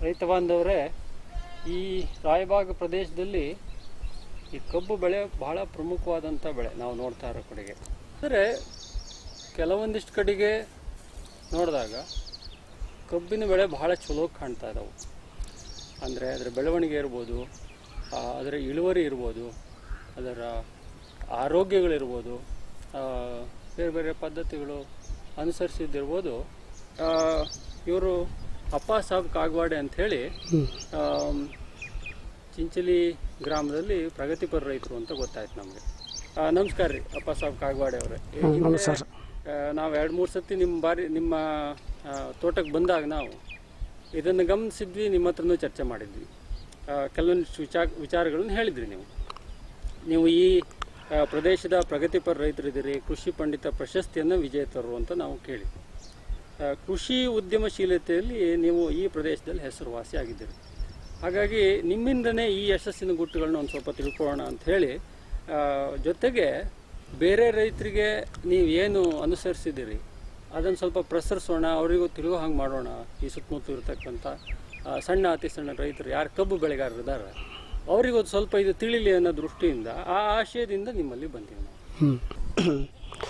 ರೈತ ಬಾಂಧವರೇ ಈ ರಾಯಬಾಗ ಪ್ರದೇಶದಲ್ಲಿ ಈ ಕಬ್ಬು ಬೆಳೆ ಬಹಳ ಪ್ರಮುಖವಾದಂಥ ಬೆಳೆ ನಾವು ನೋಡ್ತಾ ಇರೋ ಕಡೆಗೆ ಅಂದರೆ ಕೆಲವೊಂದಿಷ್ಟು ಕಡೆಗೆ ನೋಡಿದಾಗ ಕಬ್ಬಿನ ಬೆಳೆ ಬಹಳ ಚಲೋ ಕಾಣ್ತಾ ಇದ್ದಾವೆ ಅಂದರೆ ಅದರ ಬೆಳವಣಿಗೆ ಇರ್ಬೋದು ಆ, ಅದರ ಇಳುವರಿ ಇರ್ಬೋದು ಅದರ ಆರೋಗ್ಯಗಳಿರ್ಬೋದು ಆ, ಬೇರೆ ಬೇರೆ ಪದ್ಧತಿಗಳು ಅನುಸರಿಸಿದ್ದಿರ್ಬೋದು ಇವರು ಅಪ್ಪ ಸಾಬ್ ಕಾಗವಾಡೆ ಅಂಥೇಳಿ ಚಿಂಚಲಿ ಗ್ರಾಮದಲ್ಲಿ ಪ್ರಗತಿಪರ ರೈತರು ಅಂತ ಗೊತ್ತಾಯ್ತು ನಮಗೆ ನಮಸ್ಕಾರ ರೀ ಅಪ್ಪ ಸಾಬ್ ಕಾಗವಾಡೆ ಅವರೇ ನಮಸ್ಕಾರ. ನಾವು ಎರಡು ಮೂರು ಸತಿ ನಿಮ್ಮ ಬಾರಿ ನಿಮ್ಮ ಆ, ತೋಟಕ್ಕೆ ಬಂದಾಗ ನಾವು ಇದನ್ನು ಗಮನಿಸಿದ್ವಿ ನಿಮ್ಮ ಹತ್ರನೂ ಚರ್ಚೆ ಮಾಡಿದ್ವಿ ಆ, ಕೆಲವೊಂದಿಷ್ಟು ವಿಚಾರ ವಿಚಾರಗಳನ್ನು ಹೇಳಿದ್ರಿ ನೀವು ನೀವು ಈ ಆ, ಪ್ರದೇಶದ ಪ್ರಗತಿಪರ ರೈತರಿದ್ದೀರಿ ಕೃಷಿ ಪಂಡಿತ ಪ್ರಶಸ್ತಿಯನ್ನು ವಿಜೇತರು ಅಂತ ನಾವು ಕೇಳಿದ್ವಿ ಆ, ಕೃಷಿ ಉದ್ಯಮಶೀಲತೆಯಲ್ಲಿ ನೀವು ಈ ಪ್ರದೇಶದಲ್ಲಿ ಹೆಸರುವಾಸಿ ಆಗಿದ್ದೀರಿ ಹಾಗಾಗಿ ನಿಮ್ಮಿಂದನೇ ಈ ಯಶಸ್ಸಿನ ಗುಟ್ಟುಗಳನ್ನ ಒಂದು ಸ್ವಲ್ಪ ತಿಳ್ಕೊಳ್ಳೋಣ ಅಂತ ಹೇಳಿ ಆ, ಜೊತೆಗೆ ಬೇರೆ ರೈತರಿಗೆ ನೀವು ಏನು ಅನುಸರಿಸಿದ್ದೀರಿ ಅದನ್ನು ಸ್ವಲ್ಪ ಪ್ರಸರಿಸೋಣ ಅವರಿಗೂ ತಿಳಿಯೋ ಹಂಗೆ ಮಾಡೋಣ ಈ ಸುತ್ತಮುತ್ತ ಇರತಕ್ಕಂಥ ಆ, ಸಣ್ಣ ಅತಿ ಸಣ್ಣ ರೈತರು ಯಾರು ಕಬ್ಬು ಬೆಳೆಗಾರರು ಇದ್ದಾರೆ ಅವರಿಗೂ ಒಂದು ಸ್ವಲ್ಪ ಇದು ತಿಳಿಲಿ ಅನ್ನೋ ದೃಷ್ಟಿಯಿಂದ ಆ ಆಶಯದಿಂದ ನಿಮ್ಮಲ್ಲಿ ಬಂದೀವಿ ನಾವು ಹ್ಮ್.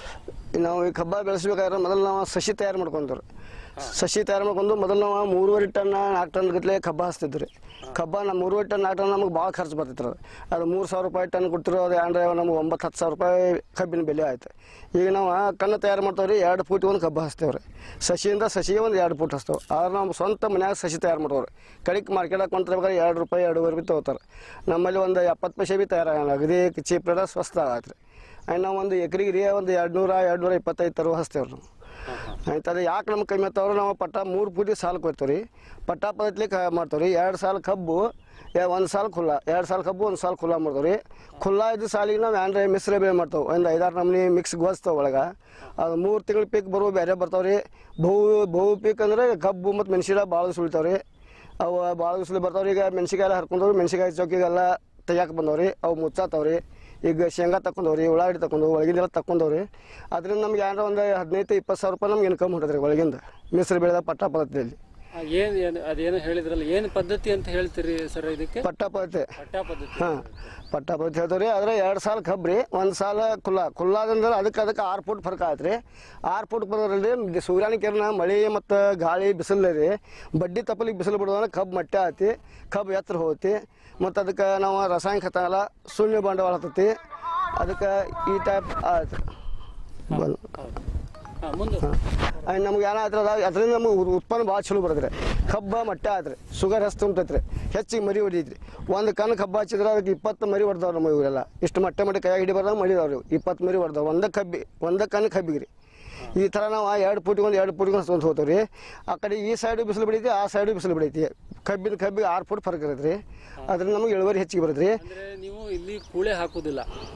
ನಾವು ಈ ಕಬ್ಬ ಬೆಳೆಸ್ಬೇಕಾದ್ರೆ ಮೊದಲು ನಾವು ಸಸಿ ತಯಾರು ಮಾಡ್ಕೊಂತೀವಿ ಸಸಿ ತಯಾರು ಮಾಡ್ಕೊಂಡು ಮೊದಲು ನಾವು ಮೂರುವರೆ ಟನ್ ನಾಲ್ಕು ಟನ್ ಗಟ್ಲೆ ಕಬ್ಬ ಹಚ್ತಿದ್ವಿ ಕಬ್ಬ ನಮ್ಮ ಮೂರುವರೆ ಟನ್ ನಾಲ್ಕು ಟನ್ ನಮಗೆ ಭಾಳ ಖರ್ಚು ಬರ್ತಿತ್ತು ಅದು ಅದು ಮೂರು ಸಾವಿರ ರೂಪಾಯಿ ಟನ್ ಕೊಡ್ತಿರೋ ಅದು ಅಂದ್ರೆ ನಮ್ಗೆ ಒಂಬತ್ತು ಹತ್ತು ಸಾವಿರ ರೂಪಾಯಿ ಕಬ್ಬಿನ ಬೆಲೆ ಆಯ್ತು ಈಗ ನಾವು ಕಣ್ಣು ತಯಾರು ಮಾಡ್ತಾವೆ ರೀ ಎರಡು ಫೂಟ್ ಒಂದು ಕಬ್ಬ ಹಚ್ತೇವೆ ರೀ ಸಸಿಯಿಂದ ಸಸಿಗೆ ಒಂದು ಎರಡು ಫೂಟ್ ಹಚ್ತೇವೆ ಆದ್ರೆ ನಾವು ಸ್ವಂತ ಮನ್ಯಾಗ ಸಸಿ ತಯಾರು ಮಾಡೋರು ಕಡಿಕ್ ಮಾರ್ಕೆಟಾಗ ಕೊಂಡ್ರೆ ಎರಡು ರೂಪಾಯಿ ಎರಡೂವರೆ ಬಿ ತೊಗೋತಾರೆ ನಮ್ಮಲ್ಲಿ ಒಂದು ಎಪ್ಪತ್ತು ಪೈಸೆ ಬಿ ತಯಾರಾಗಲ್ಲ ಅಗದಿ ಚೀಪ್ ರೇಟ ಸ್ವಸ್ಥ ಆಗತ್ತೆ ರೀ ಆಯ್ತು ನಾವು ಒಂದು ಎಕರೆಗೆ ರೀ ಒಂದು ಎರಡು ನೂರ ಎರಡು ನೂರ ಇಪ್ಪತ್ತೈದು ತರುವ ಹಚ್ತೇವೆ ನಾವು ಆಯ್ತು ಅದು ಯಾಕೆ ನಮ್ಗೆ ಕಮ್ಮಿ ಆಯ್ತವ್ರು ನಾವು ಪಟ್ಟ ಮೂರು ಪೂಟಿ ಸಾಲು ಕೊಯ್ತೇವೆ ರೀ ಪಟ್ಟ ಪದ್ಧತಿ ಕ ಮಾಡ್ತೇವೆ ರೀ ಎರಡು ಸಾಲು ಕಬ್ಬು ಒಂದು ಸಾಲು ಖುಲ್ಲ ಎರಡು ಸಾಲು ಕಬ್ಬು ಒಂದು ಸಾಲು ಖುಲ್ಲ ಮಾಡ್ತೇವೆ ರೀ ಖುಲ್ಲ ಇದ್ದ ಸಾಲಿಗೆ ನಾವು ಏನ್ರೆ ಮಿಶ್ರ ಬೆಳೆ ಮಾಡ್ತೇವೆ ಒಂದು ಐದಾರು ನಮ್ನಿ ಮಿಕ್ಸ್ ಗೋಸ್ತೇವೆ ಒಳಗೆ ಅದು ಮೂರು ತಿಂಗಳು ಪೀಕ್ ಬರುವ ಬೇರೆ ಬರ್ತಾವೆ ರೀ ಬಹು ಬಹು ಪೀಕ್ ಅಂದ್ರೆ ಕಬ್ಬು ಮತ್ತು ಮೆಣಸಿನ ಭಾಳ ಸುಳಿತಾವೆ ರೀ ಅವು ಭಾಳ ದಿವ್ಸಲಿ ಬರ್ತಾವ್ರಿ ಈಗ ಮೆಣಸಿಕಾಯಿ ಎಲ್ಲ ಹರ್ಕೊಂಡವ್ರಿ ಮೆಣಸಿಕಾಯಿ ಚೌಕಿಗೆಲ್ಲ ತೆಗಿಯಾಕೆ ಬಂದವ್ರಿ ಅವು ಮುಚ್ಚಾತವ್ರಿ ಈಗ ಶೇಂಗಾ ತಕೊಂಡವ್ರಿ ಉಳ್ಳಾಗಡ್ಡಿ ತಕೊಂಡು ಒಳಗಿಂದೆಲ್ಲ ತಕೊಂಡವ್ರಿ ಅದರಿಂದ ನಮ್ಗೆ ಏನಾರ ಒಂದು ಹದಿನೈದು ಇಪ್ಪತ್ತು ಸಾವಿರ ರೂಪಾಯಿ ನಮ್ಗೆ ಇನ್ಕಮ್ ಹೊಂಟದ್ರಿ ಒಳಗಿಂದ ಮಿಶ್ರ ಬೆಳೆದ ಪಟ್ಟ ಪದ್ಧತಿಯಲ್ಲಿ ಏನು ಏನು ಅದೇನು ಹೇಳಿದ್ರಲ್ಲ ಏನು ಪದ್ಧತಿ ಅಂತ ಹೇಳ್ತೀರಿ ಸರ್ ಇದಕ್ಕೆ ಪಟ್ಟ ಪದ್ಧತಿ ಪಟ್ಟ ಪದ್ಧತಿ ಹಾಂ ಪಟ್ಟ ಪದ್ಧತಿ ಹೇಳ್ತವ್ರಿ ಆದ್ರೆ ಎರಡು ಸಾಲ ಕಬ್ರಿ ಒಂದು ಸಾಲ ಕುಲ್ಲ ಕುಲ್ಲಾದಂದ್ರೆ ಅದಕ್ಕೆ ಅದಕ್ಕೆ ಆರು ಫುಟ್ ಫರ್ಕ್ ಆಯ್ತು ರೀ ಆರು ಫುಟ್ ಬರೋದ್ರಲ್ಲಿ ಸೂರ್ಯನ ಕಿರಣ ಮಳೆ ಮತ್ತು ಗಾಳಿ ಬಿಸಿಲು ರೀ ಬಡ್ಡಿ ತಪ್ಪಲಿಗೆ ಬಿಸಿಲು ಬಿಡೋದ್ರೆ ಕಬ್ಬು ಮಟ್ಟೆ ಆಯ್ತಿ ಕಬ್ಬು ಎತ್ತರ ಹೋಗ್ತಿ ಮತ್ತು ಅದಕ್ಕೆ ನಾವು ರಾಸಾಯನಿಕ ಖತ ಎಲ್ಲ ಶೂನ್ಯ ಬಂಡವಾಳ ಹತ್ತತಿ ಅದಕ್ಕೆ ಈ ಟೈಪ್ ಆಯ್ತು ಬಂದು ಹೌದು ಹಾಂ ಮುಂದೆ ನಮ್ಗೆ ಏನಾಯ್ತು ಅದ ಅದರಿಂದ ನಮಗೆ ಉತ್ಪನ್ನ ಭಾಳ ಚಲೋ ಬರ್ತದ್ರಿ ಕಬ್ಬ ಮಟ್ಟ ಆಯ್ತು ಶುಗರ್ ಹೆಚ್ಚು ತುಂಬ್ತೈತ್ರಿ ಹೆಚ್ಚಿಗೆ ಮರಿ ಹೊಡಿದ್ರಿ ಒಂದು ಕಣ್ಣು ಕಬ್ಬು ಹಚ್ಚಿದ್ರೆ ಅದಕ್ಕೆ ಇಪ್ಪತ್ತು ಮರಿ ಹೊಡೆದವ್ರು ನಮ್ಮ ಇವರೆಲ್ಲ ಇಷ್ಟು ಮಟ್ಟೆ ಮಟ್ಟೆ ಕೈ ಹಿಡಿಬಾರ್ದಾಗ ಮಡಿದವ್ರು ಇಪ್ಪತ್ತು ಮರಿ ಹೊಡೆದವ್ರು ಒಂದೇ ಕಬ್ಬಿ ಒಂದೇ ಕಣ್ಣು ಕಬ್ಬಿಗೆ ರೀ ಈ ಥರ ನಾವು ಎರಡು ಫುಟಿಗೆ ಒಂದು ಎರಡು ಫುಟಿಗೆ ಒಂದು ಹೋಗ್ತೇವೆ ರೀ ಆ ಕಡೆ ಈ ಸೈಡು ಬಿಸಿಲು ಬಿಡೈತಿ ಆ ಸೈಡು ಬಿಸಿಲು ಬಿಡೈತಿ ಕಬ್ಬಿನ ಕಬ್ಬಿಗೆ ಆರು ಫುಟ್ ಫರ್ಕ್ ಇರುತ್ತೆ ರೀ ಅದ್ರಿಂದ ನಮಗೆ ಇಳುವರಿ ಹೆಚ್ಚಿಗೆ ಬರುತ್ತೆ ರೀ ಅಂದ್ರೆ ನೀವು ಇಲ್ಲಿ ಕೂಳೆ ಹಾಕುದಿಲ್ಲ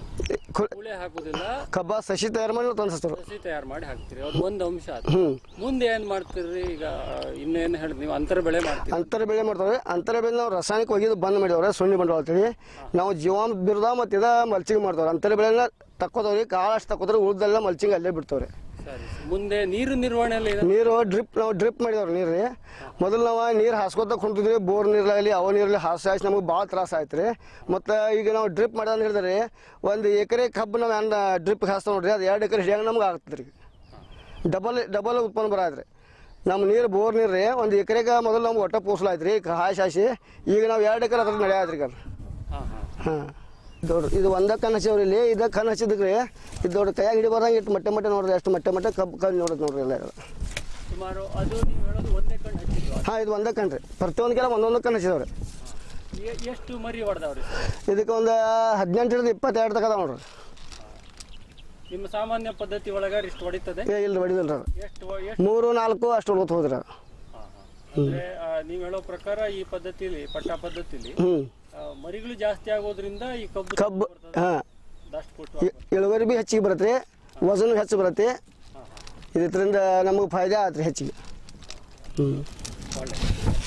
ಕು- ಕೂಳೆ ಹಾಕುದಿಲ್ಲ ಕಬ್ಬ ಸಸಿ ತಯಾರು ಮಾಡಿ ನಾವು ತಂದಿಸ್ತಾರೆ ಸಸಿ ತಯಾರು ಮಾಡಿ ಹಾಕ್ತೀರಿ ಅದು ಒಂದು ಅಂಶ ಅದು ಹ್ಞೂ ಮುಂದೆ ಏನ್ ಮಾಡ್ತೀರಿ ಈಗ ಇನ್ನೇನು ಹೇಳಿದ್ ನೀವು ಅಂತರ ಬೆಳೆ ಮಾಡ್ತೀರಿ ಅಂತರ ಬೆಳೆ ಮಾಡ್ತಾವೆ ಅಂತರ ಬೆಳೆ ನಾವು ರಾಸಾಯನಿಕ ಒಗೆದು ಬಂದ್ ಮಾಡಿದವ್ರೆ ಸುಣ್ಣಿ ಬಂಡವಾಳ ಅಂತೇಳಿ ನಾವು ಜೀವಾಂಶ ಬಿರುದ ಮತ್ತು ಇದ ಮಲ್ಚಿಂಗ್ ಮಾಡ್ತಾವ್ರೆ ಅಂತರ ಬೆಳೆನ ತಕ್ಕೋದವ್ರಿ ಕಾಳಷ್ಟು ತಕ್ಕೋದ್ರೆ ಉಳ್ದೆಲ್ಲ ಮಲ್ಚಿಂಗ್ ಅಲ್ಲೇ ಬಿಡ್ತಾವ್ರಿ ಸರಿ ಮುಂದೆ ನೀರು ನಿರ್ವಹಣೆಯಲ್ಲಿ ಇದೆ ನೀರು ಡ್ರಿಪ್ ನಾವು ಡ್ರಿಪ್ ಮಾಡಿದವ್ರಿ ನೀರು ರೀ ಮೊದಲು ನಾವು ನೀರು ಹಾಸ್ಕೊತ ಕುಂತಿದ್ವಿ ಬೋರ್ ನೀರಲ್ಲಿ ಅವ ನೀರಲ್ಲಿ ಹಾಸಿ ಹಾಸಿ ನಮಗೆ ಭಾಳ ತ್ರಾಸ ಆಯ್ತು ರೀ ಮತ್ತು ಈಗ ನಾವು ಡ್ರಿಪ್ ಮಾಡ್ದಂತ ಹೇಳಿದ್ರೆ ಒಂದು ಎಕರೆ ಕಬ್ಬು ನಾವು ಏನು ಡ್ರಿಪ್ ಹಾಸ್ತಾವ ನೋಡ್ರಿ ಅದು ಎರಡು ಎಕರೆ ಹಿಡಿಯಂಗೆ ನಮ್ಗೆ ಆಗ್ತದೆ ರೀ ಡಬಲ್ ಡಬಲ್ ಉತ್ಪನ್ನ ಬರಾತ್ರಿ ನಮ್ಮ ನೀರು ಬೋರ್ ನೀರು ರೀ ಒಂದು ಎಕರೆಗೆ ಮೊದಲು ನಮ್ಗೆ ಒಟ್ಟ ಪೋಸ್ಲಾಯ್ತು ರೀ ಹಾಸಿ ಹಾಸಿ ಈಗ ನಾವು ಎರಡು ಎಕರೆ ಅದ್ರ ನಡೆಯಾದ್ರಿ ಈಗ ಹಾ ಹಾ ಹಾಂ ದೊಡ್ಡ ಇದು ಒಂದ ಕಣ್ಣು ಹಚ್ಚಿವ್ರಿ ಇಲ್ಲಿ ಇದ ಕಣ್ಣು ಹಚ್ಚಿದ್ರಿ ಇದು ದೊಡ್ಡ ಕೈಯಾಗ ಹಿಡಿಬಾರ್ದಂಗೆ ಇಟ್ಟು ಮಟ್ಟೆ ಮಟ್ಟೆ ನೋಡ್ರಿ ಅಷ್ಟು ಮಟ್ಟೆ ಮಟ್ಟೆ ಕಬ್ಬು ಕಣ್ಣು ನೋಡೋದು ನೋಡ್ರಿ ಎಲ್ಲ ಸುಮಾರು ಅದು ನೀವು ಹೇಳೋದು ಒಂದೇ ಕಣ್ಣು ಹಚ್ಚಿದ್ವಾ ಹಾಂ ಇದು ಒಂದೇ ಕಣ್ಣು ರೀ ಪ್ರತಿಯೊಂದು ಕೆಲ ಒಂದೊಂದು ಕಣ್ಣು ಹಚ್ಚಿದವ್ರಿ ಎ- ಎಷ್ಟು ಮರಿ ಹೊಡೆದವ್ರಿ ಇದಕ್ಕೆ ಒಂದು ಹದಿನೆಂಟರಿಂದ ಇಪ್ಪತ್ತೆರಡು ತಗದ ನೋಡ್ರಿ ನಿಮ್ಮ ಸಾಮಾನ್ಯ ಪದ್ಧತಿ ಒಳಗ ಇಷ್ಟು ಹೊಡಿತದೆ ಏ ಇಲ್ಲ ಹೊಡಿದಿಲ್ಲ ರೀ ಎಷ್ಟು ವ- ಎಷ್ಟು ಮೂರು ನಾಲ್ಕು ಅಷ್ಟು ಹೊಡ್ಕೊತ ಹೋದ್ರಿ ಹಾ, ಹಾ. ಅಂದ್ರೆ ಆ, ನೀವು ಹೇಳೋ ಪ್ರಕಾರ ಈ ಪದ್ಧತಿಲಿ ಪಟ್ಟ ಪದ್ಧತಿಲಿ ಹ್ಞೂ ಆ, ಮರಿಗಳು ಜಾಸ್ತಿ ಆಗೋದ್ರಿಂದ ಈ ಕಬ್ಬು ಕಬ್ಬು ಹಾಂ ದಷ್ಟು ಕೊಟ್ಟು ಇಳುವರಿ ಭೀ ಹೆಚ್ಚಿಗೆ ಬರುತ್ತೆ ವಜನ್ ಹೆಚ್ಚು ಬರುತ್ತೆ ಹಾ, ಹಾ. ಇದರಿಂದ ನಮಗೆ ಫಾಯ್ದೆ ಆಯ್ತು ರೀ ಹೆಚ್ಚಿಗೆ ಹ್ಞೂ ಒಳ್ಳೆ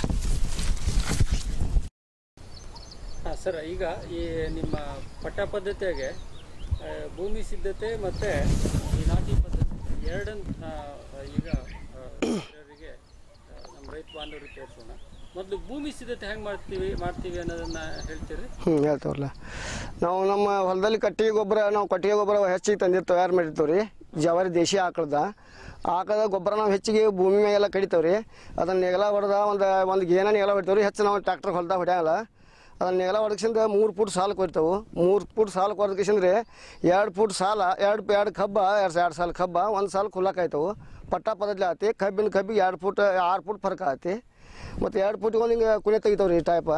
ಹಾಂ ಸರ್ ಈಗ ಈ ನಿಮ್ಮ ಪಟ್ಟ ಪದ್ಧತಿಯಾಗೆ ಆ, ಭೂಮಿ ಸಿದ್ಧತೆ ಮತ್ತು ಈ ನಾಟಿ ಪದ್ಧತಿ ಎರಡನ್ನು ಈಗ ಆ, ರೈತರಿಗೆ ಆ, ನಮ್ಮ ರೈತ ಬಾಂಧವರಿಗೆ ತೋರಿಸೋಣ ಮೊದಲು ಭೂಮಿ ಸಿದ್ಧತೆ ಹೆಂಗೆ ಮಾಡ್ತೀವಿ ಮಾಡ್ತೀವಿ ಅನ್ನೋದನ್ನ ಹೇಳ್ತೀರಿ ಹ್ಞೂ ಹೇಳ್ತೇವ್ರಲ್ಲ ನಾವು ನಮ್ಮ ಹೊಲದಲ್ಲಿ ಕಟ್ಟಿಗೆ ಗೊಬ್ಬರ ನಾವು ಕಟ್ಟಿಗೆ ಗೊಬ್ಬರ ಹೆಚ್ಚಿಗೆ ತಂದಿರ್ ತಯಾರು ಮಾಡಿರ್ತೀವಿ ರೀ ಜವಾರಿ ದೇಶಿ ಆಕಳದ ಆಕಳದ ಗೊಬ್ಬರ ನಾವು ಹೆಚ್ಚಿಗೆ ಭೂಮಿ ಮ್ಯಾಗೆಲ್ಲ ಕಡಿತೇವೆ ರೀ ಅದನ್ನ ನೆಗಲ ಹೊಡೆದ ಒಂದು ಒಂದು ಗೇನ ನೆಗಲ ಹೊಡಿತೇವೆ ರೀ ಹೆಚ್ಚು ನಾವು ಟ್ಯಾಕ್ಟರ್ ಹೊಲ್ದಾಗ ಹೊಡ್ಯಾಗಲ್ಲ ಅದನ್ನ ನೆಗಲ ಹೊಡ್ಕಿಸಿಂದ ಮೂರು ಫುಟ್ ಸಾಲು ಕೊಡ್ತೇವೆ ಮೂರು ಫುಟ್ ಸಾಲು ಕೊಡ್ಕಿಸಿಂದ್ರೆ ಎರಡು ಫುಟ್ ಸಾಲ ಎರಡು ಎರಡು ಕಬ್ಬ ಎರಡು ಎರಡು ಸಾಲ ಕಬ್ಬ ಒಂದು ಸಾಲು ಕುಲ್ಲಕ್ಕಾಯ್ತವು ಪಟ್ಟ ಪದದ್ಲಿ ಆತಿ ಕಬ್ಬಿನ ಕಬ್ಬಿಗೆ ಎರಡು ಫುಟ್ ಆರು ಫುಟ್ ಫರ್ಕ್ ಆತಿ ಮತ್ತು ಎರಡು ಫುಟಿಗೆ ಒಂದು ಹಿಂಗೆ ಕುಣೆ ತೆಗಿತಾವೆ ರೀ ಟೈಪ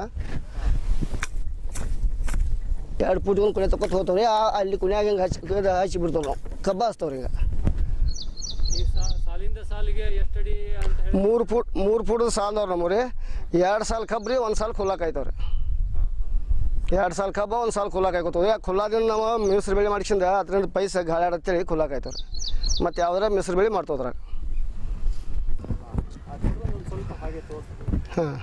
ಎರಡು ಫುಟ್ ಒಂದು ಕುಣೆ ತಕೊತ ಹೋಗ್ತಾವ್ರಿ ಅಲ್ಲಿ ಕುಣ್ಯಾಗ ಹಿಂಗೆ ಹಚ್ಚಿ ಇದು ಹಚ್ಚಿ ಬಿಡ್ತಾವೆ ನಾವು ಕಬ್ಬ ಹಚ್ತಾವ್ರಿ ಈಗ ಈ ಸಾ- ಸಾಲಿಂದ ಸಾಲಿಗೆ ಎಷ್ಟಡಿ ಅಂತ ಹೇಳಿ ಮೂರು ಫುಟ್ ಮೂರು ಫುಟ್ ಸಾಲದವ್ರು ನಮ್ಮವ್ರಿ ಎರಡು ಸಾಲ ಕಬ್ರಿ ಒಂದು ಸಾಲ ಕುಲ್ಲಾಕ ಆಯ್ತವ್ರಿ ಎರಡು ಸಾಲ ಕಬ್ಬ ಒಂದು ಸಾಲ ಕುಲ್ಲಾಕ ಆಯ್ಕೋತಾವ್ರಿ ಆ ಕುಲ್ಲಾದಿಂದ ನಾವು ಮಿಶ್ರ ಬೆಳೆ ಮಾಡಿಸಿಂದ ಅದರಿಂದ ಪೈಸೆ ಗಾಳಿ ಅಂತೇಳಿ ಕುಲ್ಲಾಕ ಆಯ್ತವ್ರಿ ಮತ್ತು ಯಾವ್ದಾರ ಮಿಶ್ರ ಬೆಳೆ ಮಾಡ್ತೋದ್ರಾಗ ಒಂದು ಸ್ವಲ್ಪ ಹಾಗೆ ತೋರಿಸ್ತೀವಿ ಹಾಂ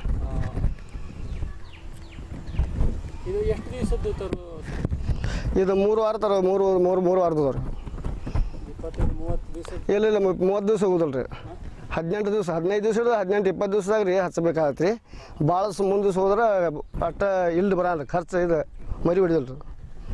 ಇದು ಎಷ್ಟು ದಿವಸದ್ದು ತರು ಇದು ಮೂರು ವಾರ ತರ ಮೂರು ಮೂರು ಮೂರು ವಾರದವ್ರಿ ಇಪ್ಪತ್ತೈದು ಮೂವತ್ತು ದಿವಸ ಇಲ್ಲ ಇಲ್ಲ ಮೂವತ್ತು ದಿವಸ ಹೋಗುದಲ್ಲ ರೀ ಹದಿನೆಂಟು ದಿವಸ ಹದಿನೈದು ದಿವಸ ಹಿಡಿದು ಹದಿನೆಂಟು ಇಪ್ಪತ್ತು ದಿವಸದಾಗ ರೀ ಹಚ್ಚಬೇಕಾಗತ್ತೆ ರೀ ಭಾಳ ಮುಂದೆ ದಿವಸ ಹೋದ್ರೆ ಅಟ್ಟ ಇಲ್ದು ಬರಲ್ಲ ಖರ್ಚು ಇದು ಮರಿ ಹೊಡಿದಲ್ಲ ರೀ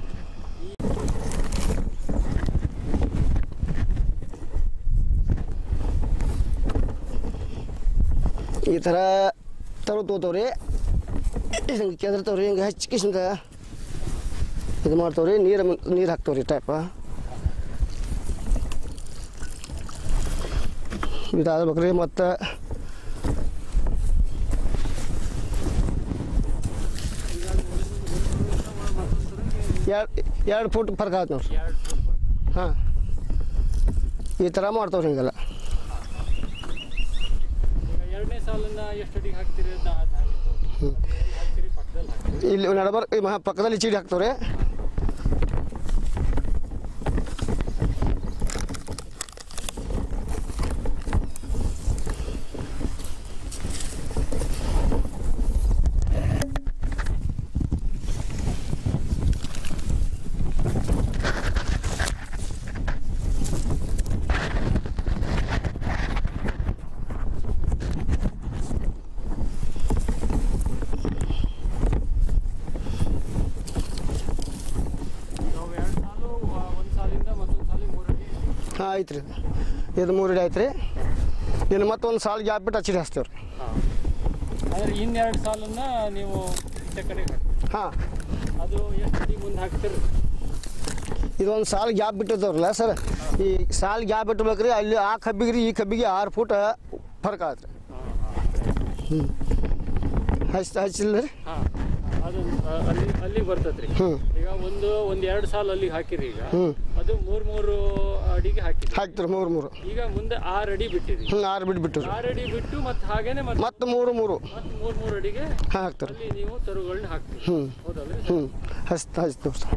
ಈ ಥರ ತರು ತೋತಾವ್ರಿ ಹಿಂಗೆ ಕೆದರ್ತಾವ್ರಿ ಹಿಂಗೆ ಹಚ್ಚಿ ಕಿಸಿಂದ ಇದು ಮಾಡ್ತಾವ್ರಿ ನೀರು ನೀರು ಹಾಕ್ತಾವ್ರಿ ಟೈಪ ಇದಾಗ್ಬೇಕ್ರಿ ಮತ್ತು ಎರಡು ಎರಡು ಫುಟ್ ಫರ್ಕ್ ಆಯ್ತು ನೋಡ್ರಿ ಎರಡು ಫುಟ್ ಹಾಂ ಈ ಥರ ಮಾಡ್ತಾವ್ರಿ ಹಿಂಗೆಲ್ಲ ಈಗ ಎರಡನೇ ಸಾಲನ್ನ ಎಷ್ಟು ಅಡಿಗೆ ಹಾಕ್ತೀರಿ ಅಂತ ಅದ್ ಹಾಗೆ ತೋರಿಸಿ. ಎಲ್ಲಿ ಹಾಕ್ತೀರಿ ಪಕ್ಕದಲ್ಲಿ ಹಾಕ್ತೀರಿ ಇಲ್ಲಿ ನಡಬರ್ ಈ ಮಹಾ ಪಕ್ಕದಲ್ಲಿ ಚೀಡಿ ಹಾಕ್ತಾವ್ರಿ ನಾವು ಎರಡು ಸಾಲು ಆ, ಒಂದು ಸಾಲಿಂದ ಮತ್ತೊಂದು ಸಾಲಿಗೆ ಮೂರು ಅಡಿ ಹಾಂ ಐತ್ರಿ ಇದು ಮೂರು ಅಡಿ ಐತ್ರಿ ಇನ್ನು ಮತ್ತೊಂದು ಸಾಲು ಗ್ಯಾಪ್ ಬಿಟ್ಟು ಹಚ್ಚಿಡಿ ಹಚ್ತೇವ್ರಿ ಹಾಂ ಅಂದರೆ ಇನ್ನೆರಡು ಸಾಲನ್ನ ನೀವು ಈಚೆ ಕಡೆಗೆ ಹಾಕ್ತೀರಿ ಹಾಂ ಅದು ಎಷ್ಟು ಅಡಿ ಮುಂದೆ ಹಾಕ್ತೀರಿ ಇದೊಂದು ಸಾಲು ಗ್ಯಾಪ್ ಬಿಟ್ಟಿದ್ದವ್ರಲ್ಲ ಸರ್ ಈ ಸಾಲು ಗ್ಯಾಪ್ ಬಿಟ್ಟಬೇಕ್ರಿ ಅಲ್ಲಿ ಆ ಕಬ್ಬಿಗೆ ರೀ ಈ ಕಬ್ಬಿಗೆ ಆರು ಫೂಟ್ ಫರ್ಕ್ ಆಗತ್ತೆ ರೀ ಹ್ಞೂ ಹಚ್ಚಿ ಹಚ್ಚಿಲ್ಲ ರೀ ಹಾಂ ಅದು ಆ, ಅಲ್ಲಿ ಅಲ್ಲಿಗೆ ಬರ್ತದ್ರಿ ಹ್ಞೂ ಈಗ ಒಂದು ಒಂದು ಎರಡು ಸಾಲು ಅಲ್ಲಿಗೆ ಹಾಕಿರಿ ಈಗ ಹ್ಞೂ ಅದು ಮೂರು ಮೂರು ಅಡಿಗೆ ಹಾಕಿರಿ ಹಾಕ್ತೀರಿ ಮೂರು ಮೂರು ಈಗ ಮುಂದೆ ಆರು ಅಡಿ ಬಿಟ್ಟಿರಿ ಹ್ಞೂ ಆರು ಬಿಟ್ಟು ಬಿಟ್ಟು ಆರು ಅಡಿ ಬಿಟ್ಟು ಮತ್ತೆ ಹಾಗೇನೆ ಮತ್ತೆ ಮತ್ತು ಮೂರು ಮೂರು ಮತ್ತೆ ಮೂರು ಮೂರು ಅಡಿಗೆ ಹಾಂ ಹಾಕ್ತಾರೆ ಅಲ್ಲಿ ನೀವು ತರುಗಳನ್ನ ಹಾಕ್ತೀರಿ ಹ್ಞೂ ಹೌದಲ್ರಿ ಹ್ಞೂ ಹಚ್ತಾ ಹಚ್ತೇವೆ ಸರ್